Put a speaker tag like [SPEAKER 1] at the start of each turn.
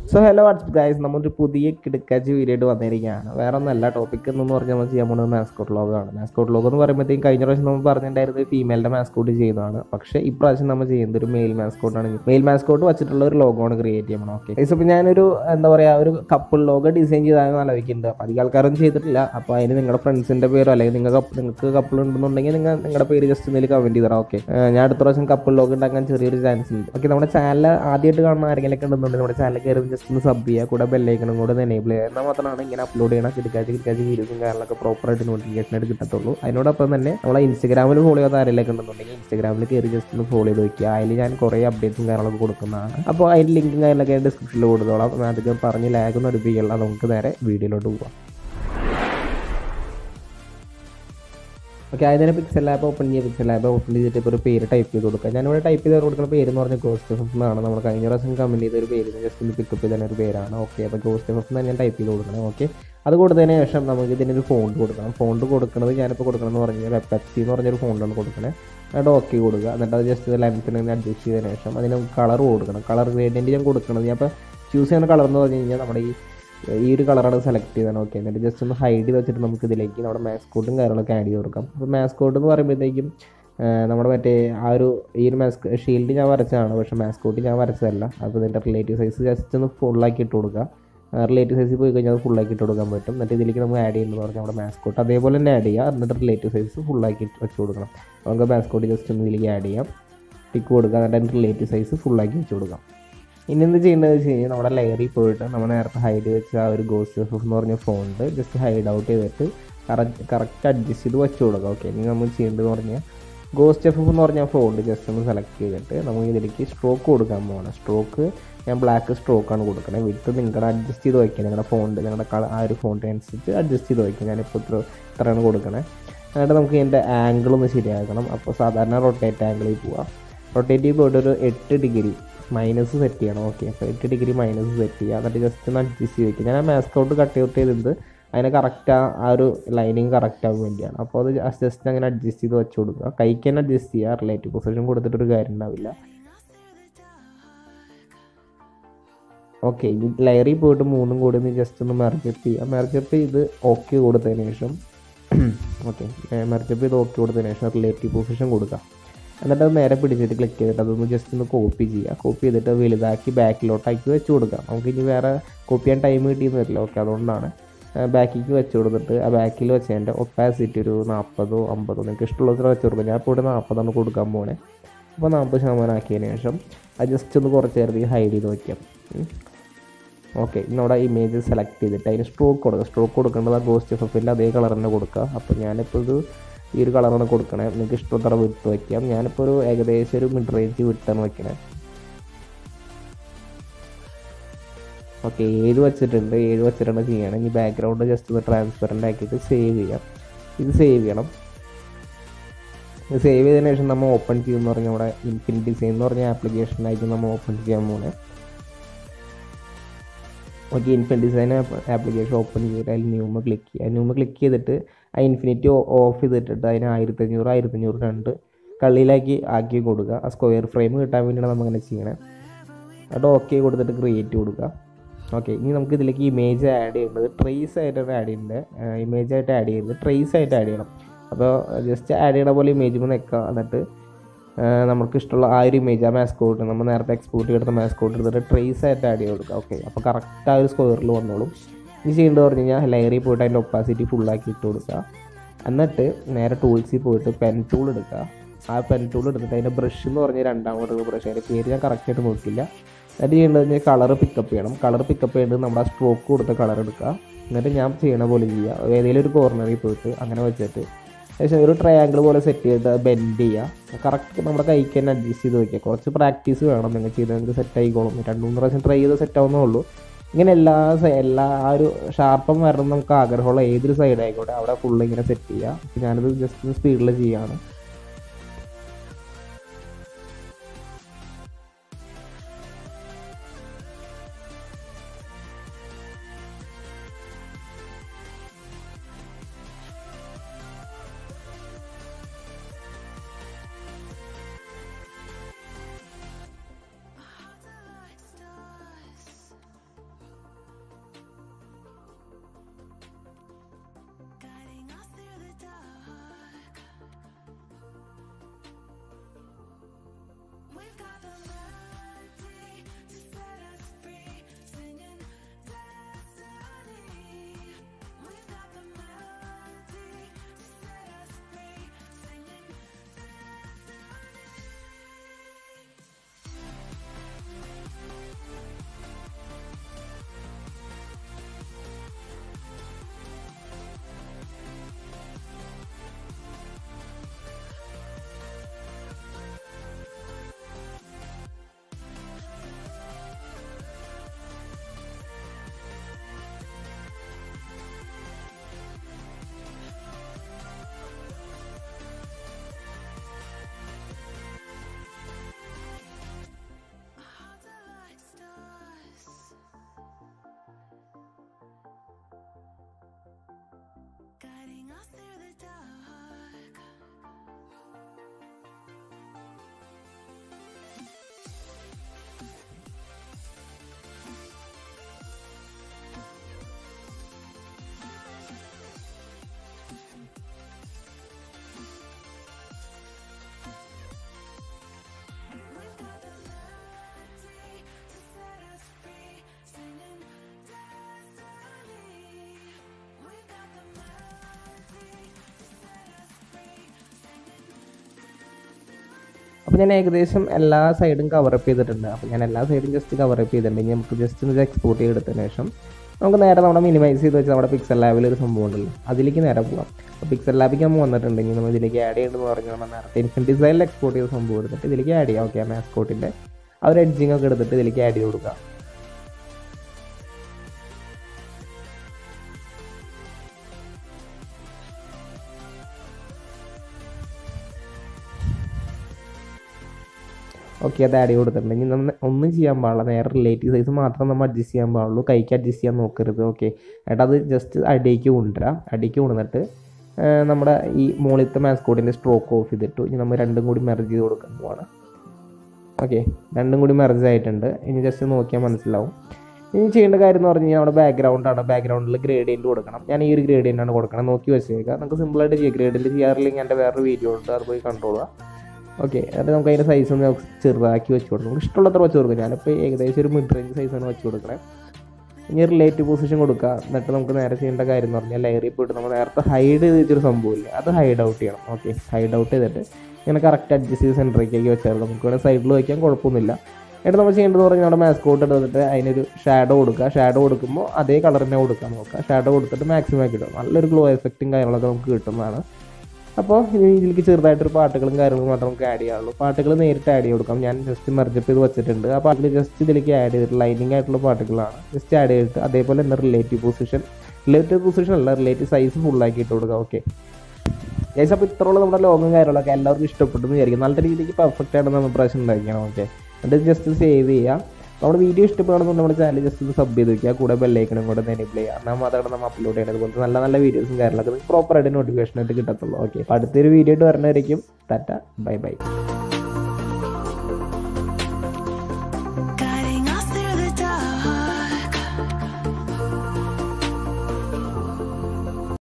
[SPEAKER 1] so hello WhatsApp guys നമ്മളൊരു പുതിയ കിടക്കാച്ച് video ആയിട്ട് വന്നിരിക്കുകയാണ് വേറെ ഒന്നല്ല ടോപ്പിക് എന്ന് പറഞ്ഞാൽ നമ്മൾ ചെയ്യാൻ പോകുന്നത് മാസ്കോട്ട് ലോഗാണ് മാസ്കോട്ട് ലോഗ് എന്ന് പറയുമ്പോഴത്തേക്കും കഴിഞ്ഞ പ്രാവശ്യം നമ്മൾ പറഞ്ഞിട്ടുണ്ടായിരുന്നത് ഫീമെയിലിൻ്റെ മാസ്കോട്ട് ചെയ്യുന്നതാണ് പക്ഷേ ഇപ്രാവശ്യം നമ്മൾ ചെയ്യുന്നത് ഒരു മെയിൽ മാസ്കോട്ടാണ് മെയിൽ മാസ്കോട്ട് വെച്ചിട്ടുള്ള ഒരു ലോഗോണ് ക്രിയേറ്റ് ചെയ്യണം ഓക്കെ ഗൈസ് അപ്പോൾ ഞാനൊരു എന്താ പറയുക ഒരു കപ്പിൾ ലോഗോ ഡിസൈൻ ചെയ്താൽ ആലോചിക്കുന്നുണ്ട് അപ്പോൾ അധികം ആൾക്കാരൊന്നും ചെയ്തിട്ടില്ല അപ്പോൾ അതിന് നിങ്ങളുടെ ഫ്രണ്ട്സിൻ്റെ പേരോ അല്ലെങ്കിൽ നിങ്ങൾക്ക് നിങ്ങൾക്ക് കപ്പിൾ ഉണ്ടെന്നുണ്ടെങ്കിൽ നിങ്ങൾ നിങ്ങളുടെ പേര് ജസ്റ്റ് എന്തെങ്കിലും കമൻറ്റ് ചെയ്തണം ഓക്കെ ഞാൻ അടുത്ത പ്രാവശ്യം കപ്പിൾ ലോഗ് ഉണ്ടാക്കാൻ ചെറിയൊരു ചാൻസ് ഉണ്ട് ഓക്കെ നമ്മുടെ ചാനൽ ആദ്യമായിട്ട് കാണുന്ന ആരെങ്കിലും ഒക്കെ ഉണ്ടെന്നുണ്ടെങ്കിൽ നമ്മുടെ ചാനൽ കയറി ജസ്റ്റ് ഒന്ന് സബ് ചെയ്യുക കൂടെ ബെല്ലൈക്കണം കൂടെ ഒന്ന് എനേബിൾ ചെയ്യുക എന്നാൽ മാത്രമാണ് ഇങ്ങനെ അപ്ലോഡ് ചെയ്യണം കിടക്കാച്ച് കിടക്കാച്ച് വീഡിയോസും കാര്യങ്ങളൊക്കെ പ്രോപ്പറായിട്ട് നോട്ടിഫിക്കേഷൻ ആയിട്ട് കിട്ടത്തുള്ളൂ അതിനോടൊപ്പം തന്നെ നമ്മളെ ഇൻസ്റ്റാഗ്രാമിൽ ഫോളോ ചെയ്യാത്ത ആരെങ്കിലും ഉണ്ടെന്നുണ്ടെങ്കിൽ ഇൻസ്റ്റാഗ്രാമിൽ കയറി ജസ്റ്റ് ഒന്ന് ഫോളോ ചെയ്ത് വയ്ക്കുക അതിൽ ഞാൻ കുറേ അപ്ഡേറ്റ്സും കാര്യങ്ങളൊക്കെ കൊടുക്കുന്നതാണ് അപ്പോൾ അതിൻ്റെ ലിങ്കും കാര്യങ്ങളൊക്കെ ഡിസ്ക്രിപ്ഷനിൽ കൊടുത്തോളാം ഞാൻ അധികം പറഞ്ഞ് ലാഗ് നടിപ്പിക്കില്ല നമുക്ക് നേരെ വീഡിയോയിലോട്ട് പോകാം ഓക്കെ അതിനെ പിക്സൽ ലാബ് ഓപ്പൺ ചെയ്യുക പിക്സൽ ലാബ് ഓപ്പൺ ചെയ്തിട്ട് ഇപ്പോൾ ഒരു പേര് ടൈപ്പ് ചെയ്ത് കൊടുക്കുക ഞാനിവിടെ ടൈപ്പ് ചെയ്ത് കൊടുക്കുന്ന പേര് എന്ന് പറഞ്ഞാൽ ഗോസ്റ്റ് എഫ് എന്നാണ് നമ്മൾ കഴിഞ്ഞ പ്രാവശ്യം കമൻറ്റ് ചെയ്ത ഒരു പേര് ജസ്റ്റ് ഒന്ന് പിക്കപ്പ് ചെയ്ത ഒരു പേരാണ് ഓക്കെ അപ്പോൾ ഗോസ്റ്റ് എഫ് എന്ന് ഞാൻ ടൈപ്പ് ചെയ്ത് കൊടുക്കണം ഓക്കെ അത് കൊടുത്തതിന് ശേഷം നമുക്ക് ഇതിനൊരു ഫോണ്ട് കൊടുക്കണം ഫോണ്ട് കൊടുക്കുന്നത് ഞാനിപ്പോൾ കൊടുക്കണം എന്ന് പറഞ്ഞാൽ പെപ്സി എന്ന് പറഞ്ഞൊരു ഫോണ്ടാണ് കൊടുക്കണേ എന്നിട്ട് ഓക്കെ കൊടുക്കുക എന്നിട്ട് അത് ജസ്റ്റ് ലെങ്ത്തിന് അഡ്ജസ്റ്റ് ചെയ്തതിന് ശേഷം അതിന് കളർ കൊടുക്കണം കളർ ഗ്രേഡിയൻറ്റ് ഞാൻ കൊടുക്കുന്നത് ഞാൻ ഇപ്പോൾ ചൂസ് ചെയ്യുന്ന കളർ എന്ന് പറഞ്ഞു കഴിഞ്ഞാൽ നമ്മുടെ ഈ ഈ ഒരു കളറാണ് സെലക്ട് ചെയ്തത് ഓക്കെ എന്നിട്ട് ജസ്റ്റ് ഒന്ന് ഹൈഡ് ചെയ്ത് വെച്ചിട്ട് നമുക്ക് ഇതിലേക്ക് നമ്മുടെ മാസ്കോട്ടും കാര്യങ്ങളൊക്കെ ആഡ് ചെയ്ത് കൊടുക്കാം അപ്പോൾ മാസ്കോട്ട് എന്ന് പറയുമ്പോഴത്തേക്കും നമ്മുടെ മറ്റേ ആ ഒരു ഈ ഒരു മാസ്ക് ഷീൽഡ് ഞാൻ വരച്ചതാണ് പക്ഷേ മാസ്കോട്ട് ഞാൻ വരച്ചതല്ല അപ്പോൾ ഇതിൻ്റെ റിലേറ്റീവ് സൈസ് ജസ്റ്റ് ഒന്ന് ഫുള്ളാക്കി ഇട്ട് കൊടുക്കുക റിലേറ്റീവ് സൈസിൽ പോയി കഴിഞ്ഞാൽ അത് ഫുള്ളാക്കി ഇട്ട് കൊടുക്കാൻ പറ്റും എന്നിട്ട് ഇതിലേക്ക് നമുക്ക് ആഡ് ചെയ്യുന്നത് പറഞ്ഞാൽ നമ്മുടെ മാസ്കോട്ട് അതേപോലെ തന്നെ ആഡ് ചെയ്യുക എന്നിട്ട് റിലേറ്റീവ് സൈസ് ഫുള്ളാക്കി വെച്ച് കൊടുക്കണം നമുക്ക് മാസ്കോട്ട് ജസ്റ്റ് ഒന്ന് ഇതിലേക്ക് ആഡ് ചെയ്യാം ടിക്ക് കൊടുക്കുക എന്നിട്ട് അതിൻ്റെ റിലേറ്റീവ് സൈസ് ഫുള്ളാക്കി വെച്ച് കൊടുക്കാം ഇനി എന്ത് ചെയ്യേണ്ടത് വെച്ച് കഴിഞ്ഞാൽ നമ്മുടെ ലെയറിൽ പോയിട്ട് നമ്മൾ നേരത്തെ ഹൈഡ് വെച്ച ആ ഒരു ഗോസ്റ്റ് എഫ് എന്ന് പറഞ്ഞ ഫോണ്ട് ജസ്റ്റ് ഹൈഡ് ഔട്ട് ചെയ്തിട്ട് കറക്റ്റ് കറക്റ്റ് അഡ്ജസ്റ്റ് ചെയ്ത് വെച്ച് കൊടുക്കുക ഓക്കെ ഇനി നമ്മൾ ചെയ്യേണ്ടതെന്ന് പറഞ്ഞാൽ ഗോസ്റ്റ് എഫ് എന്ന് പറഞ്ഞ ഫോണ്ട് ജസ്റ്റ് ഒന്ന് സെലക്ട് ചെയ്തിട്ട് നമുക്ക് ഇതിലേക്ക് സ്ട്രോക്ക് കൊടുക്കാൻ പോകണം സ്ട്രോക്ക് ഞാൻ ബ്ലാക്ക് സ്ട്രോക്കാണ് കൊടുക്കണത് വിത്ത് നിങ്ങളുടെ അഡ്ജസ്റ്റ് ചെയ്ത് വയ്ക്കുക നിങ്ങളുടെ ഫോണ്ട് നിങ്ങളുടെ കളർ ആ ഒരു ഫോണ്ട് അനുസരിച്ച് അഡ്ജസ്റ്റ് ചെയ്ത് വയ്ക്കുക ഞാനിപ്പോൾ ഇത്ര ഇത്രയാണ് കൊടുക്കണേ എന്നിട്ട് നമുക്ക് ഇതിൻ്റെ ആംഗിൾ ഒന്ന് ശരിയാക്കണം അപ്പോൾ സാധാരണ റൊട്ടേറ്റ് ആംഗിളിൽ പോവാം റൊട്ടേറ്റ് പോയിട്ട് ഒരു എട്ട് ഡിഗ്രി മൈനസ് സെറ്റ് ചെയ്യണം ഓക്കെ അപ്പോൾ എട്ട് ഡിഗ്രി മൈനസ് സെറ്റ് ചെയ്യുക എന്നിട്ട് ജസ്റ്റ് ഒന്ന് അഡ്ജസ്റ്റ് ചെയ്ത് വയ്ക്കുക ഞാൻ ആ മാസ്ക് ഔട്ട് കട്ട് ഔട്ട് ചെയ്തത് അതിന് കറക്റ്റ് ആ ഒരു ലൈനിങ് കറക്റ്റ് ആവാൻ വേണ്ടിയാണ് അപ്പോൾ അത് ജസ്റ്റ് അങ്ങനെ അഡ്ജസ്റ്റ് ചെയ്ത് വെച്ച് കൊടുക്കുക കൈക്ക് തന്നെ അഡ്ജസ്റ്റ് ചെയ്യുക റിലേറ്റീവ് പൊസിഷൻ കൊടുത്തിട്ടൊരു കാര്യം ഉണ്ടാവില്ല ഓക്കെ ഇനി ലെയറിൽ പോയിട്ട് മൂന്നും കൂടി ഒന്ന് ജസ്റ്റ് ഒന്ന് മെർജപ്പ് ചെയ്യുക മെർജപ്പ് ചെയ്ത് ഓക്കെ കൊടുത്തതിന് ശേഷം ഓക്കെ മെർജപ്പ് ചെയ്ത് ഓക്കെ കൊടുത്തതിന് ശേഷം റിലേറ്റീവ് പൊസിഷൻ കൊടുക്കുക എന്നിട്ട് അത് നേരെ പിടിച്ചിട്ട് ക്ലിക്ക് ചെയ്തിട്ട് അതൊന്ന് ജസ്റ്റ് ഒന്ന് കോപ്പി ചെയ്യുക കോപ്പി ചെയ്തിട്ട് വലുതാക്കി ബാക്കിലോട്ടാക്കി വെച്ച് കൊടുക്കുക നമുക്ക് ഇനി വേറെ കോപ്പി ചെയ്യാൻ ടൈം കിട്ടിയെന്ന് വരില്ല ഓക്കെ അതുകൊണ്ടാണ് ബാക്കിലേക്ക് വെച്ച് കൊടുത്തിട്ട് ആ ബാക്കിൽ വെച്ചതിൻ്റെ ഒപ്പാസിറ്റി ഒരു നാൽപ്പതോ അമ്പതോ നിങ്ങൾക്ക് ഇഷ്ടമുള്ളത്ര വെച്ച് കൊടുക്കുക ഞാൻ ഇപ്പോൾ ഇവിടെ നാൽപ്പതാണ് കൊടുക്കാൻ പോണേ അപ്പോൾ നാൽപ്പത് ശതമാനം ആക്കിയതിന് ശേഷം അത് ജസ്റ്റ് ഒന്ന് കുറച്ച് നേരത്തേക്ക് ഹൈഡ് ചെയ്ത് വയ്ക്കാം ഓക്കെ നമ്മുടെ ഇമേജ് സെലക്ട് ചെയ്തിട്ട് അതിന് സ്ട്രോക്ക് കൊടുക്കുക സ്ട്രോക്ക് കൊടുക്കേണ്ടത് ആ ഗോസ്റ്റ് എഫിൻ്റെ അതേ കളർ തന്നെ കൊടുക്കുക അപ്പോൾ ഞാനിപ്പോൾ ഇത് ഈ ഒരു കളറാണ് കൊടുക്കണേ നിങ്ങൾക്ക് ഇഷ്ടമുള്ള വിട്ട് വയ്ക്കാം ഞാനിപ്പോൾ ഒരു ഏകദേശം ഒരു മിഡ് റേഞ്ച് വിട്ടാണ് വയ്ക്കണേ ഓക്കെ ഏഴ് വെച്ചിട്ടുണ്ട് ഏഴ് വെച്ചിട്ടാണ് ചെയ്യണം ഇനി ബാക്ക്ഗ്രൗണ്ട് ജസ്റ്റ് ഒന്ന് ട്രാൻസ്പെറൻ്റ് ആക്കിയിട്ട് സേവ് ചെയ്യാം ഇത് സേവ് ചെയ്യണം ഇത് സേവ് ചെയ്തതിന് ശേഷം നമ്മൾ ഓപ്പൺ ചെയ്യുമെന്ന് പറഞ്ഞാൽ നമ്മുടെ ഇൻഫിനിറ്റ് ഡിസൈൻ എന്ന് പറഞ്ഞ ആപ്ലിക്കേഷനായിരിക്കും നമ്മൾ ഓപ്പൺ ചെയ്യാൻ പോകുന്നത് okay infinite design application open ചെയ്തിട്ട് അതിൽ ന്യൂമ ക്ലിക്ക് ചെയ്യുക ന്യൂമ ക്ലിക്ക് ചെയ്തിട്ട് ആ ഇൻഫിനിറ്റി ഓഫ് ചെയ്തിട്ടിട്ട് അതിന് ആയിരത്തഞ്ഞൂറ് ആയിരത്തഞ്ഞൂറ് രണ്ട് കള്ളിയിലാക്കി ആക്കി കൊടുക്കുക ആ സ്ക്വയർ ഫ്രെയിം കിട്ടാൻ വേണ്ടിയാണ് നമ്മൾ അങ്ങനെ ചെയ്യണേ അത് ഓക്കെ കൊടുത്തിട്ട് ക്രിയേറ്റ് കൊടുക്കുക ഓക്കെ ഇനി നമുക്ക് ഇതിലേക്ക് ഇമേജ് ആഡ് ചെയ്യേണ്ടത് ട്രേസ് ആയിട്ടാണ് ആഡ് ചെയ്യേണ്ടത് ഇമേജ് ആയിട്ട് ആഡ് ചെയ്യുന്നത് ട്രേസ് ആയിട്ട് ആഡ് ചെയ്യണം അപ്പോൾ ജസ്റ്റ് ആഡ് ചെയ്യണ പോലെ ഇമേജ് നിൽക്കുക എന്നിട്ട് നമുക്ക് ഇഷ്ടമുള്ള ആ ഒരു ഇമേജ് ആ മാസ്കോട്ട് നമ്മൾ നേരത്തെ എക്സ്പോർട്ട് ചെയ്തെടുത്ത മാസ്കോട്ട് എടുത്തിട്ട് ട്രേസ് ആയിട്ട് ആഡ് ചെയ്ത് കൊടുക്കുക ഓക്കെ അപ്പോൾ കറക്റ്റ് ആ ഒരു സ്ക്വയറിൽ വന്നോളും ഇനി ചെയ്യേണ്ടത് പറഞ്ഞു കഴിഞ്ഞാൽ ലെയറിൽ പോയിട്ട് അതിൻ്റെ ഒപ്പാസിറ്റി ഫുള്ളാക്കി ഇട്ട് കൊടുക്കുക എന്നിട്ട് നേരെ ടൂൾസിൽ പോയിട്ട് പെൻ ടൂൾ എടുക്കുക ആ പെൻ ടൂൾ എടുത്തിട്ട് അതിൻ്റെ ബ്രഷ് എന്ന് പറഞ്ഞ രണ്ടാമത്തെ ബ്രഷ് അതിൻ്റെ പേര് ഞാൻ കറക്റ്റായിട്ട് നോക്കില്ല എന്നിട്ട് ചെയ്യേണ്ടത് കളർ പിക്കപ്പ് ചെയ്യണം കളർ പിക്കപ്പ് ചെയ്യേണ്ടത് നമ്മുടെ സ്ട്രോക്ക് കൊടുത്ത കളർ എടുക്കുക എന്നിട്ട് ഞാൻ ചെയ്യണ പോലെ ചെയ്യുക ഏതെങ്കിലും ഒരു കോർണറിൽ പോയിട്ട് അങ്ങനെ വെച്ചിട്ട് ഏകദേശം ഒരു ട്രയാങ്കിൾ പോലെ സെറ്റ് ചെയ്ത് ബെൻഡ് ചെയ്യുക കറക്റ്റ് നമ്മുടെ കൈക്ക് തന്നെ അഡ്ജസ്റ്റ് ചെയ്ത് വയ്ക്കുക കുറച്ച് പ്രാക്ടീസ് വേണം നിങ്ങൾ ചെയ്ത് നിങ്ങൾക്ക് സെറ്റ് ആയിക്കോളും രണ്ട് മൂന്ന് പ്രാവശ്യം ട്രൈ ചെയ്ത് സെറ്റ് ആവുന്നേ ഉള്ളൂ ഇങ്ങനെ എല്ലാ എല്ലാ ആ ഒരു ഷാർപ്പം വരണം നമുക്ക് ആഗ്രഹമുള്ള ഏതൊരു സൈഡ് ആയിക്കോട്ടെ അവിടെ ഫുള്ള് ഇങ്ങനെ സെറ്റ് ചെയ്യുക അപ്പോൾ ഞാനത് ജസ്റ്റ് സ്പീഡിൽ ചെയ്യുകയാണ് അപ്പോൾ ഞാൻ ഏകദേശം എല്ലാ സൈഡും കവർ അപ്പ് ചെയ്തിട്ടുണ്ട് അപ്പോൾ ഞാൻ എല്ലാ സൈഡും ജസ്റ്റ് കവർ അപ്പ് ചെയ്തിട്ടുണ്ട് ഇനി നമുക്ക് ജസ്റ്റ് ഒന്ന് എക്സ്പോർട്ട് ചെയ്തെടുത്തതിന് ശേഷം നമുക്ക് നേരെ നമ്മുടെ മിനിമൈസ് ചെയ്ത് വെച്ച് നമ്മുടെ പിക്സൽ ലാബിൽ ഒരു സംഭവം ഉണ്ടല്ലോ അതിലേക്ക് നേരെ പോകാം അപ്പോൾ പിക്സൽ ലാബിലേക്ക് നമ്മൾ വന്നിട്ടുണ്ട് ഇനി നമ്മൾ ഇതിലേക്ക് ആഡ് ചെയ്യേണ്ടതെന്ന് പറഞ്ഞു നമ്മൾ നേരത്തെ ഇൻഫിൻ ഡിസൈനിൽ എക്സ്പോർട്ട് ചെയ്ത സംഭവം എടുത്തിട്ട് ഇതിലേക്ക് ആഡ് ചെയ്യാം ഓക്കെ മാസ്കോട്ടിൻ്റെ ആ ഒരു എഡ്ജിങ് ഒക്കെ എടുത്തിട്ട് ഇതിലേക്ക് ആഡ് ചെയ്ത് കൊടുക്കാം ഓക്കെ അത് ആഡ് ചെയ്ത് കൊടുത്തിട്ടുണ്ട് ഇനി നമ്മൾ ഒന്നും ചെയ്യാൻ പാടില്ല നേരെ റിലേറ്റീവ് സൈസ് മാത്രം നമ്മൾ അഡ്ജസ്റ്റ് ചെയ്യാൻ പാടുള്ളൂ കൈക്ക് അഡ്ജസ്റ്റ് ചെയ്യാൻ നോക്കരുത് ഓക്കെ എന്നിട്ട് അത് ജസ്റ്റ് അടിയിലേക്ക് കൊണ്ടുവരാം അടിയിലേക്ക് കൊണ്ടുവന്നിട്ട് ഏർ നമ്മുടെ ഈ മുകളിലത്തെ മാസ്കോട്ടിൻ്റെ സ്ട്രോക്ക് ഓഫ് ചെയ്തിട്ടു ഇനി നമ്മൾ രണ്ടും കൂടി മെർജ് ചെയ്ത് കൊടുക്കാൻ പോവാണ് ഓക്കെ രണ്ടും കൂടി മെർജ് ആയിട്ടുണ്ട് ഇനി ജസ്റ്റ് നോക്കിയാൽ മനസ്സിലാവും ഇനി ചെയ്യേണ്ട കാര്യം എന്ന് പറഞ്ഞു കഴിഞ്ഞാൽ നമ്മുടെ ബാക്ക്ഗ്രൗണ്ടാണ് ബാക്ക്ഗ്രൗണ്ടിൽ ഗ്രേഡിയൻറ്റ് കൊടുക്കണം ഞാൻ ഈ ഒരു ഗ്രേഡിയൻ്റ് ആണ് കൊടുക്കണം നോക്കി വെച്ചേക്കുക നമുക്ക് സിമ്പിളായിട്ട് ചെയ്യാം ഗ്രേഡിയൻറ്റ് ചെയ്യാറില്ലെങ്കിൽ എൻ്റെ വേറൊരു വീഡിയോ ഉണ്ട് അത് പോയി കണ്ടോളുക ഓക്കെ എന്നിട്ട് നമുക്ക് അതിൻ്റെ സൈസ് ഒന്ന് ചെറുതാക്കി വെച്ച് കൊടുക്കും നമുക്ക് ഇഷ്ടമുള്ളത്ര വെച്ച് കൊടുക്കും ഞാനിപ്പോൾ ഏകദേശം ഒരു മിഡ് റേഞ്ച് സൈസാണ് വെച്ച് കൊടുക്കണേ ഇനി റിലേറ്റീവ് പൊസിഷൻ കൊടുക്കുക എന്നിട്ട് നമുക്ക് നേരെ ചെയ്യേണ്ട കാര്യം എന്ന് പറഞ്ഞാൽ ലെയറിൽ പോയിട്ട് നമ്മൾ നേരത്തെ ഹൈഡ് ചെയ്ത് വെച്ചൊരു സംഭവമില്ല അത് ഹൈഡ് ഔട്ട് ചെയ്യണം ഓക്കെ ഹൈഡ് ഔട്ട് ചെയ്തിട്ട് ഇങ്ങനെ കറക്റ്റ് അഡ്ജസ്റ്റ് ചെയ്ത് സെൻറ്ററിലേക്ക് വെച്ചാൽ നമുക്ക് ഇവിടെ സൈഡിൽ വയ്ക്കാൻ കുഴപ്പമൊന്നുമില്ല എന്നിട്ട് നമ്മൾ ചെയ്യേണ്ടത് പറഞ്ഞാൽ നമ്മുടെ മാസ്കോട്ട് എടുത്തിട്ട് അതിനൊരു ഷാഡോ കൊടുക്കുക ഷാഡോ കൊടുക്കുമ്പോൾ അതേ കളർ തന്നെ കൊടുക്കാൻ നോക്കുക ഷാഡോ കൊടുത്തിട്ട് മാക്സിമം ആക്കി ഇടും നല്ലൊരു ഗ്ലോ എഫക്റ്റും കാര്യങ്ങളൊക്കെ നമുക്ക് കിട്ടുന്നതാണ് അപ്പോൾ ഇനി ഇതിലേക്ക് ചെറുതായിട്ടൊരു പാട്ടുകളും കാര്യങ്ങളും മാത്രം നമുക്ക് ആഡ് ചെയ്യാനുള്ളൂ പാട്ടുകൾ നേരിട്ട് ആഡ് ചെയ്ത് കൊടുക്കാം ഞാൻ ജസ്റ്റ് മെർജപ്പ് ചെയ്ത് വെച്ചിട്ടുണ്ട് ആ പാട്ടിൽ ജസ്റ്റ് ഇതിലേക്ക് ആഡ് ചെയ്തിട്ട് ലൈനിങ് ആയിട്ടുള്ള പാട്ടുകളാണ് ജസ്റ്റ് ആഡ് ചെയ്തിട്ട് അതേപോലെ തന്നെ റിലേറ്റീവ് പൊസിഷൻ റിലേറ്റീവ് പൊസിഷൻ അല്ല റിലേറ്റീവ് സൈസ് ഫുള്ളാക്കി ഇട്ട് കൊടുക്കുക ഓക്കെ ഏകദേശം അപ്പോൾ ഇത്രയുള്ള നമ്മുടെ ലോഗും കാര്യങ്ങളൊക്കെ എല്ലാവർക്കും ഇഷ്ടപ്പെട്ടു എന്ന് വിചാരിക്കും നല്ല രീതിക്ക് പെർഫെക്റ്റ് ആയിട്ട് നമ്മൾ പ്രാവശ്യം ഉണ്ടാക്കിയാണ് ഓക്കെ എന്നിട്ട് ജസ്റ്റ് സേവ് ചെയ്യുക നമ്മുടെ വീഡിയോ ഇഷ്ടപ്പെടുന്നുണ്ട് നമ്മുടെ ചാനൽ ജസ്റ്റ് ഒന്ന് സബ് ചെയ്ത് വെക്കുക കൂടെ ബെല്ലൈക്കണും കൂടെ ഒന്ന് എനേബിൾ ചെയ്യുക എന്നാൽ മാത്രമാണ് നമ്മൾ അപ്ലോഡ് ചെയ്യുന്നത് അതുപോലത്തെ നല്ല നല്ല വീഡിയോസും കാര്യങ്ങളൊക്കെ പ്രോപ്പറായിട്ട് നോട്ടിഫിക്കേഷൻ ആയിട്ട് കിട്ടത്തുള്ളൂ ഓക്കെ അപ്പോൾ അടുത്തൊരു വീഡിയോ ആയിട്ട് വരുന്നതായിരിക്കും ടാറ്റ ബൈ ബൈ